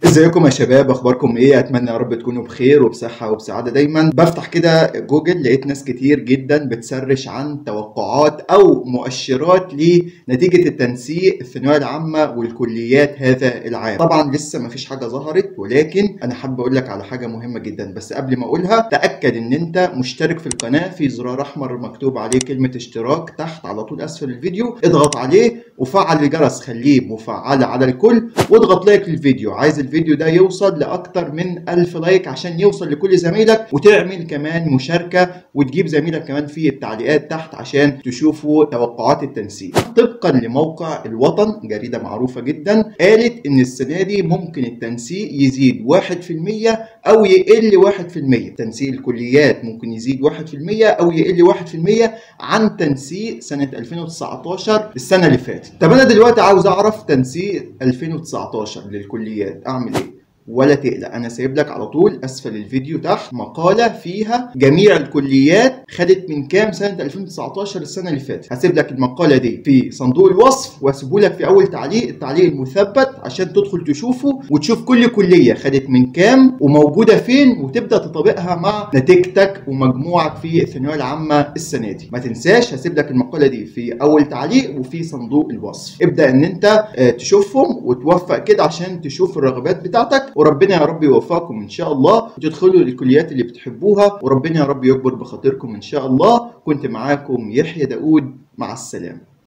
ازيكم يا شباب اخباركم ايه اتمنى يا رب تكونوا بخير وبصحه وبسعاده دايما بفتح كده جوجل لقيت ناس كتير جدا بتسرش عن توقعات او مؤشرات لنتيجه التنسيق الثانويه العامه والكليات هذا العام طبعا لسه ما فيش حاجه ظهرت ولكن انا حابب اقول لك على حاجه مهمه جدا بس قبل ما اقولها تاكد ان انت مشترك في القناه في زرار احمر مكتوب عليه كلمه اشتراك تحت على طول اسفل الفيديو اضغط عليه وفعل الجرس خليه مفعل على الكل واضغط لايك للفيديو عايز الفيديو ده يوصل لاكتر من 1000 لايك عشان يوصل لكل زمايلك وتعمل كمان مشاركه وتجيب زميلك كمان في التعليقات تحت عشان تشوفوا توقعات التنسيق طبقا لموقع الوطن جريده معروفه جدا قالت ان السنه دي ممكن التنسيق يزيد 1% او يقل 1% تنسيق الكليات ممكن يزيد 1% او يقل 1% عن تنسيق سنه 2019 السنه اللي فاتت طب انا دلوقتي عاوز اعرف تنسيق 2019 للكليات اعمل ايه ولا تقلق انا سايب لك على طول اسفل الفيديو تحت مقاله فيها جميع الكليات خدت من كام سنه 2019 السنه اللي فاتت هسيب لك المقاله دي في صندوق الوصف واسيبه لك في اول تعليق التعليق المثبت عشان تدخل تشوفه وتشوف كل كليه خدت من كام وموجوده فين وتبدا تطبقها مع نتيجتك ومجموعك في الثانويه العامه السنه دي ما تنساش هسيب لك المقاله دي في اول تعليق وفي صندوق الوصف ابدا ان انت تشوفهم وتوفق كده عشان تشوف الرغبات بتاعتك وربنا يا رب يوفقكم ان شاء الله وتدخلوا الكليات اللي بتحبوها وربنا يا رب يكبر بخاطركم ان شاء الله كنت معاكم يحيى داود مع السلامه